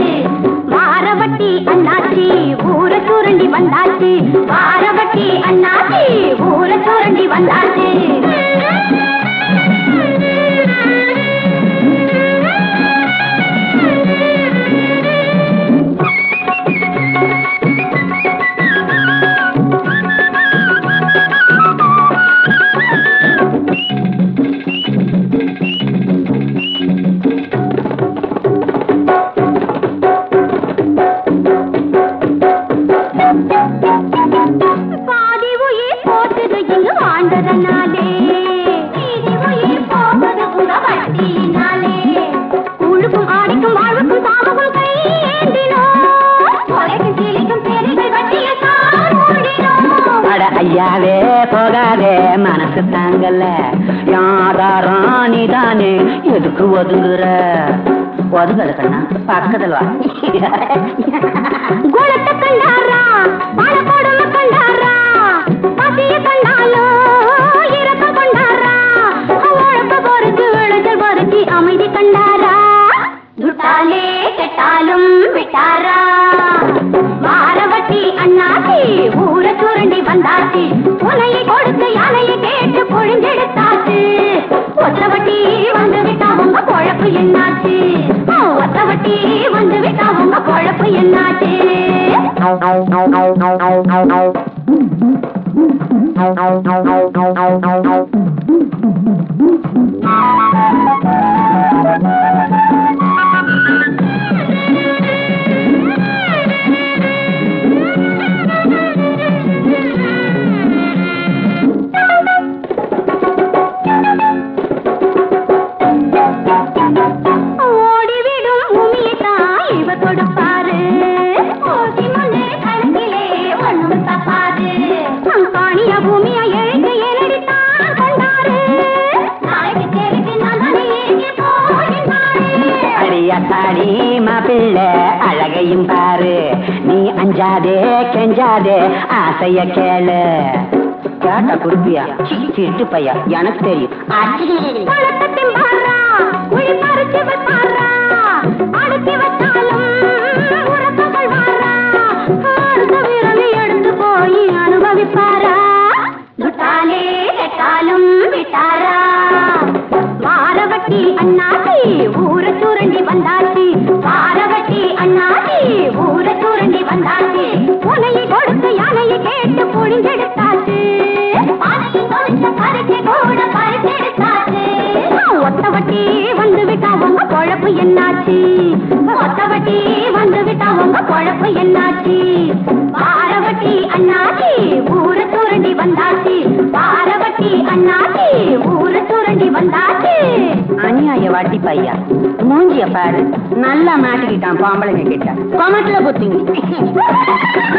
வாரவட்டி அண்ணாச்சி ஊர சுரண்டி வந்தாச்சு வாரவட்டி அண்ணாச்சி ஊர சுரண்டி வந்தாச்சு பாதி உயிர் போட்டது இங்கு வாழ்ந்ததனாலே மீதி உயிர் போட்டது உங்க வட்டியினாலே உழுக்கும் ஆடிக்கும் வாழ்வுக்கும் சாவுக்கும் கை ஏந்தினோம் கொலைக்கும் சீலிக்கும் பேரிகள் வட்டியில் தான் மூழ்கினோம் அட ஐயாவே போகாதே மனசு தாங்கல யாதாரம் நீதானே எதுக்கு ஒதுங்குற ஒதுங்கல கண்ணா பக்கத்துல வா குணத்தை கண்டாரா பண கொடுமை கண்டாரா பசிய கண்டாலோ இறக்க கொண்டாரா உழப்ப பொறுத்து விழுதல் பொறுத்தி அமைதி கண்டாரா துட்டாலே கெட்டாலும் விட்டாரா வாரவட்டி அண்ணாச்சி ஊர சுரண்டி வந்தாச்சு உனையை கொடுத்து யானையை கேட்டு பொழிஞ்செடுத்தாச்சு ஒத்தவட்டி வந்து விட்டா உங்க பொழப்பு என்னாச்சு ஒத்தவட்டி வந்து விட்டா உங்க பொழப்பு என்னாச்சு ஓடிவிடும் பூமியைத்தான் இவர் கொடுப்பாரு ஓடி முன்னே கணக்கிலே ஒண்ணும் தப்பாது காணிய பூமியை எழுந்து என்னடித்தான் கொண்டாரு நாளைக்கு தேவைக்கு நான் தானே ஏங்கி போகின்றாரு அடியத்தாடி மாப்பிள்ளை அழகையும் பாரு நீ அஞ்சாதே கெஞ்சாதே ஆசைய கேளு கேட்டா குடுப்பியா திருட்டு பையா எனக்கு தெரியும் பழக்கத்தின் பாரா குழி பறிச்சு வைப்பாரா அடுக்கி வச்சாலும் உரப்பகள் வாரா அடுத்த விரலை எடுத்து போய் அனுபவிப்பாரா விட்டாலே கெட்டாலும் விட்டாரா வாரவட்டி அண்ணாச்சி ஊர சுரண்டி வந்தாச்சு வாரவட்டி அண்ணாச்சி ஊர சுரண்டி வந்தாச்சு உனையை கொடுத்து யானையை கேட்டு புழிஞ்செடுத்தாச்சு பானையை கொடுத்த பறிச்சு கூட பறிச்செடுத்தாச்சு ஒத்தவட்டி வந்து விட்டா உங்க பொழப்பு என்னாச்சு ஒத்தவட்டி வந்து விட்டா உங்க பொழப்பு என்னாச்சு வாரவட்டி அண்ணாச்சி ஊர சுரண்டி வந்தாச்சு வாரவட்டி அண்ணாச்சி ஊர சுரண்டி வந்தாச்சு அநியாய வாட்டி பையா மூஞ்சிய பாரு நல்லா மாட்டிக்கிட்டான் பாம்பளைங்க கிட்ட கொமட்டில குத்திங்க